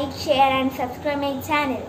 like, share, and subscribe my channel.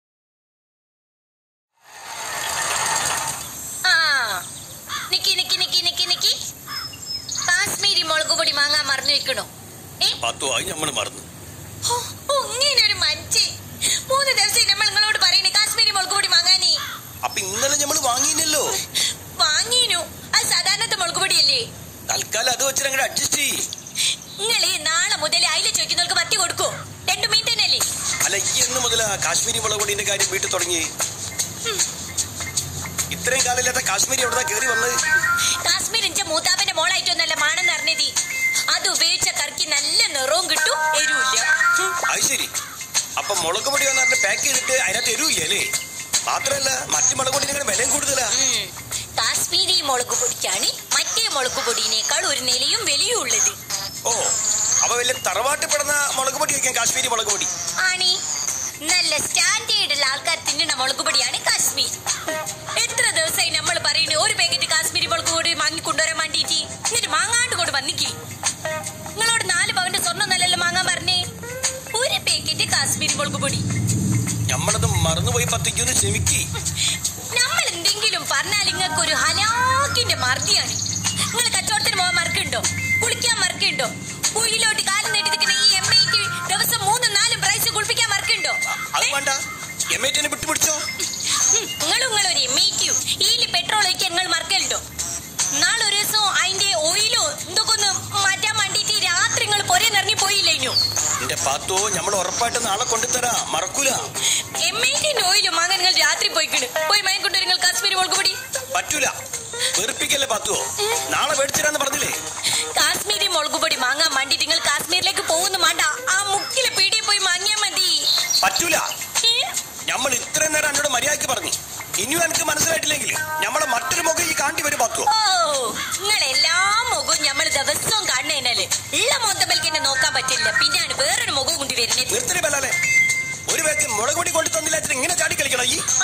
ആ നിക്കി നിക്കി നിക്കി നിക്കി നിക്കി കാശ്മീരി മുളക് പൊടി വാങ്ങാൻ മറന്നു വെക്കണോ ഏ പത്തു ആയി നമ്മൾ മറന്നു ഹോ, ഓ, ഇങ്ങനൊരു മഞ്ച് മൂന്ന് ദിവസം നമ്മൾ നിങ്ങളോട് പറയണേ കാശ്മീരി മുളക് പൊടി വാങ്ങാനേ അപ്പൊ ഇന്നലെ നമ്മൾ വാങ്ങിയില്ലല്ലോ വാങ്ങീനു അത് സാധാരണത്തെ മുളക് പൊടിയല്ലേ തൽക്കാലം അത് വെച്ചിട്ട് അങ്ങോട്ട് അഡ്ജസ്റ്റ് ചെയ്യ് നിങ്ങള് നാളെ മുതൽ അയില ചോദിക്കുന്നവർക്ക് മത്തി കൊടുക്കോ രണ്ടു മീൻ തന്നെയല്ലേ അല്ല ഈ എന്ന് മുതലാ കാശ്മീരി മുളക് പൊടിന്റെ കാര്യം വീട്ടിൽ തുടങ്ങി ഇത്രയും കാലമില്ലാത്ത കാശ്മീരി എവിടെ കയറി വന്നത് കാശ്മീർ ഇഞ്ച മൂത്താപ്പന്റെ മോളായിട്ടൊന്നല്ല മാണെന്ന് അറിഞ്ഞതി അത് ഉപയോഗിച്ച കറിക്ക് നല്ല നിറവും കിട്ടും എരുവില്ല അത് ശരി അപ്പൊ മുളക് പൊടി വന്നിട്ട് പാക്ക് ചെയ്തിട്ട് അതിനകത്ത് എരുവില്ലേ അല്ലേ മാത്രമല്ല മറ്റു മുളക് പൊടിയുടെ വിലയും കൂടുതലാ ഉം. കാശ്മീരി മുളക് പൊടിക്കാണ് മറ്റേ മുളക് പൊടിയിനേക്കാൾ ഒരു നിലയും വിലയും ഉള്ളത് ഓ അപ്പൊ വലിയ തറവാട്ടിപ്പെടുന്ന മുളക് പൊടി വയ്ക്കാം കാശ്മീരി മുളക് പൊടി ആണി നല്ല സ്റ്റാൻഡേർഡ് ഉള്ള ആൾക്കാർ തിന്നുന്ന മുളക് പൊടിയാണ് കാശ്മീർ എത്ര ദിവസമായി നമ്മൾ പറയുന്നത് ഒരു പാക്കറ്റ് കാശ്മീരി മുളക് പൊടി വാങ്ങി കൊണ്ടുവരാൻ വേണ്ടിയിട്ട് എന്നിട്ട് മാങ്ങാണ്ട് കൊണ്ട് വന്നിക്കി നിങ്ങളോട് നാല് പവന്റെ സ്വർണ്ണം നല്ലല്ലോ വാങ്ങാൻ പറഞ്ഞേ ഒരു പാക്കറ്റ് കാശ്മീരി മുളക് പൊടി നമ്മളത് മറന്നുപോയി പത്തിക്കൊന്ന് ക്ഷമിക്കി നമ്മൾ എന്തെങ്കിലും പറഞ്ഞാൽ നിങ്ങൾക്ക് ഒരു ഹലാക്കിന്റെ മർദിയാണ് നിങ്ങൾ കച്ചവടത്തിന് പോകാൻ മറക്കുണ്ടോ കുളിക്കാൻ മറക്കുണ്ടോ കുഴിയിലോട്ട് കാലം നീട്ടി നിൽക്കുന്ന ഈ എം ഐക്ക് ദിവസം മൂന്നും നാലും പ്രൈസ് കുളിപ്പിക്കാൻ മറക്കുണ്ടോ അത് വേണ്ട എമ്മേറ്റിനെ വിട്ടുപിടിച്ചോ നിങ്ങളും നിങ്ങൾ ഒരു എം ഐക്കും ഈല് പെട്രോൾ ഒഴിക്കാൻ നിങ്ങൾ മറക്കലുണ്ടോ നാളെ ഒരു ദിവസം അതിന്റെ ഓയിലോ എന്തൊക്കെ ഒന്ന് മാറ്റാൻ വേണ്ടിട്ട് രാത്രി നിങ്ങൾ പൊരേ നിറഞ്ഞു പോയില്ലേനു എന്റെ പാത്തോ നമ്മൾ ഉറപ്പായിട്ട് നാളെ കൊണ്ടുതരാ മറക്കൂല എം ഐറ്റിന്റെ ഓയിലും വാങ്ങാൻ നിങ്ങൾ രാത്രി പോയിക്കണ് പോയി മയക്കൊണ്ടു നിങ്ങൾ കാശ്മീരി മുളക് പൊടി പറ്റൂല വെറുപ്പിക്കല്ലേ പാത്തുവോ നാളെ മേടിച്ചിരാന്ന് പറഞ്ഞില്ലേ കാശ്മീരി മുളക് പൊടി വാങ്ങാൻ വേണ്ടിട്ട് നിങ്ങൾ കാശ്മീരിലേക്ക് പോകുന്നു വേണ്ട ആ മുക്കിലെ പീടിയെ പോയി വാങ്ങിയാ മതി പറ്റൂല ഏ? നമ്മൾ ഇത്രയും നേരം എന്നോട് മര്യാദക്ക് പറഞ്ഞു ഇനിയും എനിക്ക് മനസ്സിലായിട്ടില്ലെങ്കിൽ നമ്മളെ മറ്റൊരു മുഖം ഈ കാണ്ടി വരും പാത്തുവോ ഓ നിങ്ങൾ എല്ലാ മുഖവും നമ്മൾ ദിവസവും കാണുന്നതിനാല് ഉള്ള മോന്തമ്മൽക്ക് എന്നെ നോക്കാൻ പറ്റില്ല പിന്നെയാണ് വേറൊരു മുഖം കൊണ്ട് വരുന്നത് നിർത്തരി ബലാലെ ഒരു പേക്ക് മുളക് പൊടി കൊണ്ടു തന്നില്ല ഇങ്ങനെ ചാടി കളിക്കണം ഈ